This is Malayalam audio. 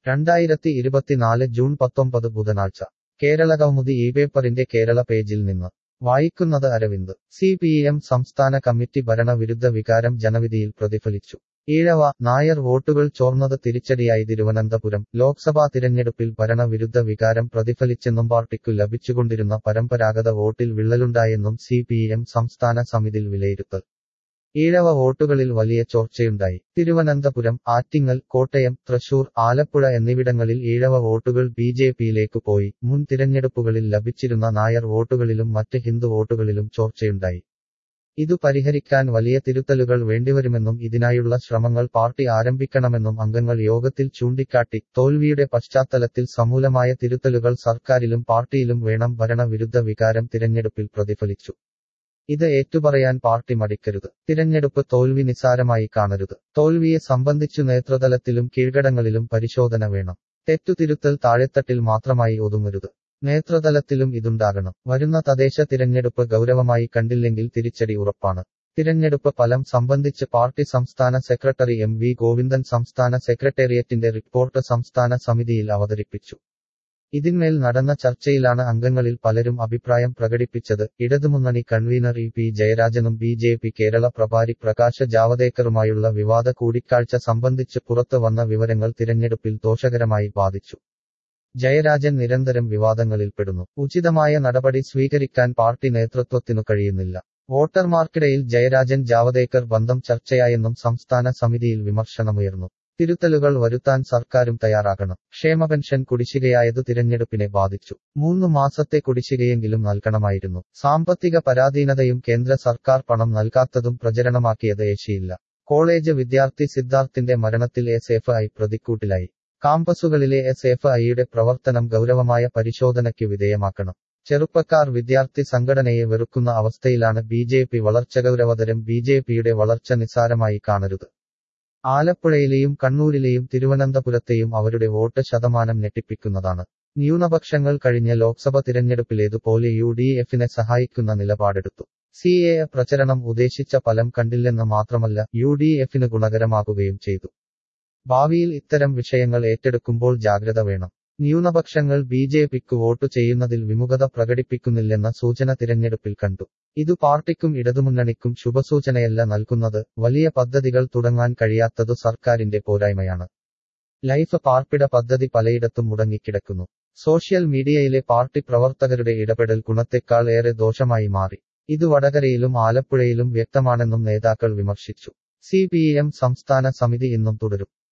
രണ്ടായിരത്തി ഇരുപത്തിനാല് ജൂൺ പത്തൊമ്പത് ബുധനാഴ്ച കേരള കൗമുദി ഈ പേപ്പറിന്റെ കേരള പേജിൽ നിന്ന് വായിക്കുന്നത് അരവിന്ദ് സി പി എം സംസ്ഥാന കമ്മിറ്റി ഭരണവിരുദ്ധ വികാരം ജനവിധിയിൽ പ്രതിഫലിച്ചു ഈഴവ നായർ വോട്ടുകൾ ചോർന്നത് തിരിച്ചടിയായി തിരുവനന്തപുരം ലോക്സഭാ തിരഞ്ഞെടുപ്പിൽ ഭരണവിരുദ്ധ വികാരം പ്രതിഫലിച്ചെന്നും പാർട്ടിക്കു ലഭിച്ചുകൊണ്ടിരുന്ന പരമ്പരാഗത വോട്ടിൽ വിള്ളലുണ്ടായെന്നും സി പി എം സംസ്ഥാന സമിതിൽ വിലയിരുത്തൽ ഈഴവ വോട്ടുകളിൽ വലിയ ചോർച്ചയുണ്ടായി തിരുവനന്തപുരം ആറ്റിങ്ങൽ കോട്ടയം തൃശൂർ ആലപ്പുഴ എന്നിവിടങ്ങളിൽ ഈഴവ വോട്ടുകൾ ബി ജെ പിയിലേക്ക് പോയി മുൻ തിരഞ്ഞെടുപ്പുകളിൽ ലഭിച്ചിരുന്ന നായർ വോട്ടുകളിലും മറ്റ് ഹിന്ദു വോട്ടുകളിലും ചോർച്ചയുണ്ടായി ഇതു പരിഹരിക്കാൻ വലിയ തിരുത്തലുകൾ വേണ്ടിവരുമെന്നും ഇതിനായുള്ള ശ്രമങ്ങൾ പാർട്ടി ആരംഭിക്കണമെന്നും അംഗങ്ങൾ യോഗത്തിൽ ചൂണ്ടിക്കാട്ടി തോൽവിയുടെ പശ്ചാത്തലത്തിൽ സമൂലമായ തിരുത്തലുകൾ സർക്കാരിലും പാർട്ടിയിലും വേണം ഭരണവിരുദ്ധ വികാരം തിരഞ്ഞെടുപ്പിൽ പ്രതിഫലിച്ചു ഇത് ഏറ്റുപറയാൻ പാർട്ടി മടിക്കരുത് തിരഞ്ഞെടുപ്പ് തോൽവി നിസാരമായി കാണരുത് തോൽവിയെ സംബന്ധിച്ചു നേതൃതലത്തിലും കീഴ്ഘടങ്ങളിലും പരിശോധന വേണം തെറ്റുതിരുത്തൽ താഴെത്തട്ടിൽ മാത്രമായി ഒതുങ്ങരുത് നേതൃതലത്തിലും ഇതുണ്ടാകണം വരുന്ന തദ്ദേശ തിരഞ്ഞെടുപ്പ് ഗൗരവമായി കണ്ടില്ലെങ്കിൽ തിരിച്ചടി ഉറപ്പാണ് തിരഞ്ഞെടുപ്പ് ഫലം സംബന്ധിച്ച് പാർട്ടി സംസ്ഥാന സെക്രട്ടറി എം വി ഗോവിന്ദൻ സംസ്ഥാന സെക്രട്ടേറിയറ്റിന്റെ റിപ്പോർട്ട് സംസ്ഥാന സമിതിയിൽ അവതരിപ്പിച്ചു ഇതിന്മേൽ നടന്ന ചർച്ചയിലാണ് അംഗങ്ങളിൽ പലരും അഭിപ്രായം പ്രകടിപ്പിച്ചത് ഇടതുമുന്നണി കൺവീനർ ഇ പി ജയരാജനും ബി ജെ പി കേരള പ്രഭാരി പ്രകാശ് ജാവദേക്കറുമായുള്ള വിവാദ കൂടിക്കാഴ്ച സംബന്ധിച്ച് പുറത്തു വന്ന വിവരങ്ങൾ തിരഞ്ഞെടുപ്പിൽ ദോഷകരമായി ബാധിച്ചു ജയരാജൻ നിരന്തരം വിവാദങ്ങളിൽപ്പെടുന്നു ഉചിതമായ നടപടി സ്വീകരിക്കാൻ പാർട്ടി നേതൃത്വത്തിനു കഴിയുന്നില്ല വോട്ടർമാർക്കിടയിൽ ജയരാജൻ ജാവദേക്കർ ബന്ധം ചർച്ചയായെന്നും സംസ്ഥാന സമിതിയിൽ വിമർശനമുയർന്നു തിരുത്തലുകൾ വരുത്താൻ സർക്കാരും തയ്യാറാകണം ക്ഷേമപെൻഷൻ കുടിശ്ശികയായതു തിരഞ്ഞെടുപ്പിനെ ബാധിച്ചു മൂന്നു മാസത്തെ കുടിശ്ശികയെങ്കിലും നൽകണമായിരുന്നു സാമ്പത്തിക പരാധീനതയും കേന്ദ്ര സർക്കാർ പണം നൽകാത്തതും പ്രചരണമാക്കിയത് ഏശിയില്ല കോളേജ് വിദ്യാർത്ഥി സിദ്ധാർത്ഥിന്റെ മരണത്തിൽ എസ് എഫ് ഐ പ്രതിക്കൂട്ടിലായി കാമ്പസുകളിലെ എസ് എഫ് ഐയുടെ പ്രവർത്തനം ഗൗരവമായ പരിശോധനയ്ക്ക് വിധേയമാക്കണം ചെറുപ്പക്കാർ വിദ്യാർത്ഥി സംഘടനയെ വെറുക്കുന്ന അവസ്ഥയിലാണ് ബി ജെ പി വളർച്ച ഗൗരവതരം ബി ജെ പിയുടെ വളർച്ച നിസാരമായി കാണരുത് ആലപ്പുഴയിലെയും കണ്ണൂരിലെയും തിരുവനന്തപുരത്തെയും അവരുടെ വോട്ട് ശതമാനം ഞെട്ടിപ്പിക്കുന്നതാണ് ന്യൂനപക്ഷങ്ങൾ കഴിഞ്ഞ ലോക്സഭ തിരഞ്ഞെടുപ്പിലേതുപോലെ യു ഡി എഫിനെ സഹായിക്കുന്ന നിലപാടെടുത്തു സി എ പ്രചരണം ഉദ്ദേശിച്ച ഫലം കണ്ടില്ലെന്ന് മാത്രമല്ല യു ഡി എഫിന് ഗുണകരമാകുകയും ചെയ്തു ഭാവിയിൽ ഇത്തരം വിഷയങ്ങൾ ഏറ്റെടുക്കുമ്പോൾ ജാഗ്രത വേണം ന്യൂനപക്ഷങ്ങൾ ബി ജെ പിക്ക് വോട്ട് ചെയ്യുന്നതിൽ വിമുഖത പ്രകടിപ്പിക്കുന്നില്ലെന്ന സൂചന തിരഞ്ഞെടുപ്പിൽ കണ്ടു ഇതു പാർട്ടിക്കും ഇടതുമുന്നണിക്കും ശുഭസൂചനയല്ല നൽകുന്നത് വലിയ പദ്ധതികൾ തുടങ്ങാൻ കഴിയാത്തതു സർക്കാരിന്റെ പോരായ്മയാണ് ലൈഫ് പാർപ്പിട പദ്ധതി പലയിടത്തും മുടങ്ങിക്കിടക്കുന്നു സോഷ്യൽ മീഡിയയിലെ പാർട്ടി പ്രവർത്തകരുടെ ഇടപെടൽ ഗുണത്തെക്കാൾ ഏറെ ദോഷമായി മാറി ഇത് വടകരയിലും ആലപ്പുഴയിലും വ്യക്തമാണെന്നും നേതാക്കൾ വിമർശിച്ചു സി സംസ്ഥാന സമിതി ഇന്നും തുടരും